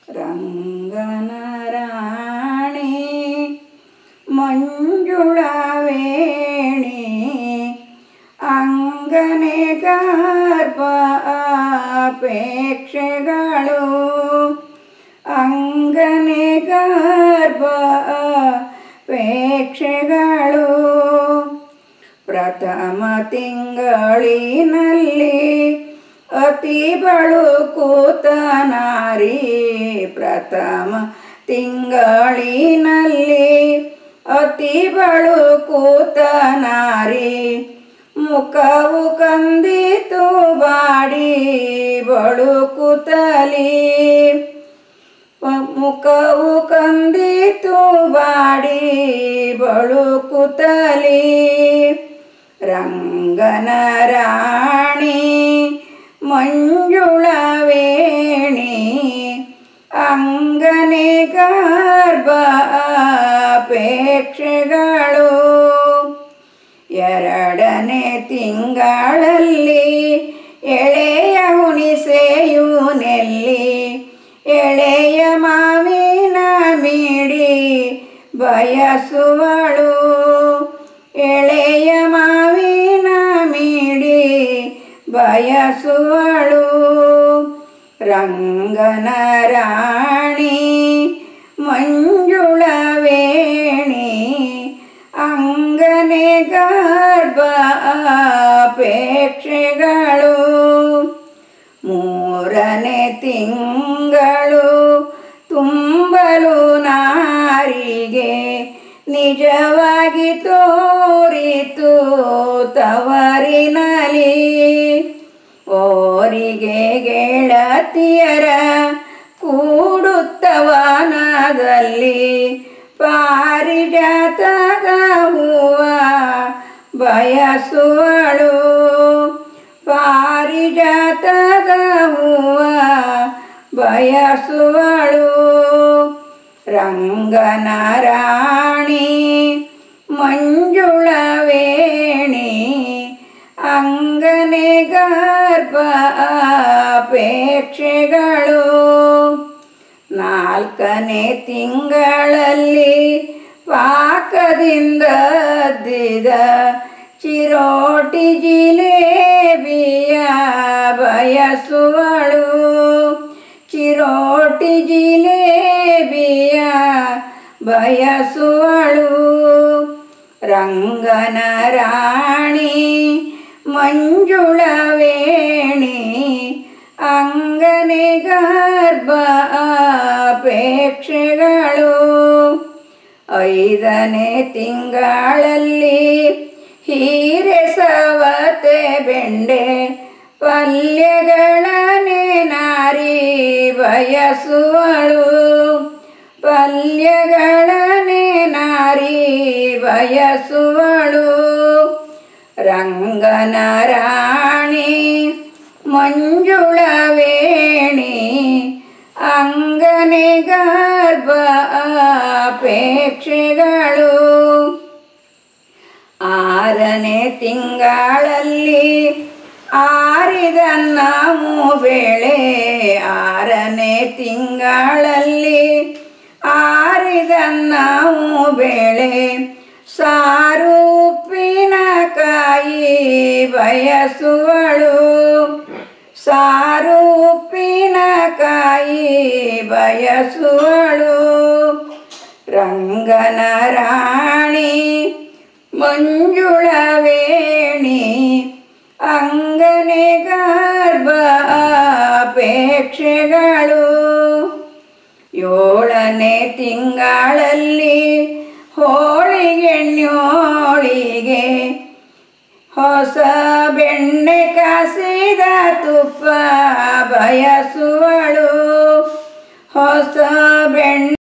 ರಂಗನ ರಾಣಿ ಮಂಜುಳವೇಣಿ ಅಂಗನೆ ಗರ್ಭ ಅಪೇಕ್ಷೆಗಳು ಅಂಗನೆ ಗರ್ಭ ಅಪೇಕ್ಷೆಗಳು ಪ್ರಥಮ ತಿಂಗಳಿನಲ್ಲಿ ಅತಿ ಬಳುಕೂತ ನಾರಿ ಪ್ರಥಮ ತಿಂಗಳಿನಲ್ಲಿ ಅತಿ ಬಳುಕೂತ ನಾರಿ ಮುಖವು ಕಂದಿತು ಬಾಡಿ ಬಳುಕುತ್ತಲಿ ಮುಖವು ಕಂದಿತು ಬಾಡಿ ಬಳುಕುತ್ತಲಿ ರಂಗನ ರಾಣಿ ಮಂಜುಳವೇಣಿ ಅಂಗನೆ ಗರ್ಭ ಅಪೇಕ್ಷೆಗಳು ಎರಡನೇ ತಿಂಗಳಲ್ಲಿ ಎಳೆಯ ಹುಣಿಸೆಯು ನೆಲ್ಲಿ ಎಳೆಯ ಮಾವಿನ ಮಿಡಿ ಬಯಸುವಳು ಎಳೆಯ ಮಾವಿನ ಮಿಡಿ ಬಯಸುವಳು ರಂಗನ ರಾಣಿ ಮಂಜುಳವೇಣಿ ಅಂಗನೆ ಗರ್ಭ ಅಪೇಕ್ಷೆಗಳು ಮೂರನೇ ತಿಂಗಳು ತುಂಬಲು ನಾರಿಗೆ ನಿಜವಾಗಿ ತೋರಿತು ತವರಿನಲಿ ಓರಿಗೆ ಗೆಳತಿಯರ ಕೂಡುತ್ತವನದಲ್ಲಿ ಪಾರಿಜಾತದ ಹೂವ ಬಯಸುವಳು ಪಾರಿಜಾತದ ಹೂವ ಬಯಸುವಳು ರಂಗನ ರಾಣಿ ಮಂಜುಳವೇಣಿ ಅಂಗನೆ ಗರ್ಭ ಅಪೇಕ್ಷೆಗಳು ನಾಲ್ಕನೇ ತಿಂಗಳಲ್ಲಿ ಪಾಕದಿಂದ ಅದ್ದಿದ ಚಿರೋಟಿ ಜಿಲೇಬಿಯ ಬಯಸುವಳು ಚಿರೋಟಿ ಜಿಲೇಬಿಯ ಬಯಸುವಳು ರಂಗನ ರಾಣಿ ಮಂಜುಳವೇಣಿ ಅಂಗನೆ ಗರ್ಭ ಅಪೇಕ್ಷೆಗಳು ಐದನೇ ತಿಂಗಳಲ್ಲಿ ಹೀರೆ ಸವತೆ ಬೆಂಡೆ ಪಲ್ಯಗಳನೆ ನಾರಿ ಬಯಸುವಳು ಪಲ್ಯಗಳನೆ ನಾರಿ ಬಯಸುವಳು ರಂಗನ ರಾಣಿ ಮಂಜುಳವೇಣಿ ಅಂಗನೆ ಗರ್ಭ ಅಪೇಕ್ಷೆಗಳು ಆರನೇ ತಿಂಗಳಲ್ಲಿ ಆರಿದ ನಾವು ಬೆಳೆ ಆರನೇ ತಿಂಗಳಲ್ಲಿ ಆರಿದ ನಾವು ಬೆಳೆ ಸಾರು ಉಪ್ಪಿನಕಾಯಿ ಬಯಸುವಳು ಸಾರು ಉಪ್ಪಿನಕಾಯಿ ಬಯಸುವಳು ರಂಗನ ರಾಣಿ ಮಂಜುಳವೇಣಿ ಅಂಗನೆ ಗರ್ಭ ಅಪೇಕ್ಷೆಗಳು ಏಳನೇ ತಿಂಗಳಲ್ಲಿ ಹೋಳಿಗೆಣ್ಣೋಳಿಗೆ ಹೊಸ ಬೆಣ್ಣೆ ಕಾಸಿದ ತುಪ್ಪ ಬಯಸುವಳು ಹೊಸ ಬೆಣ್ಣೆ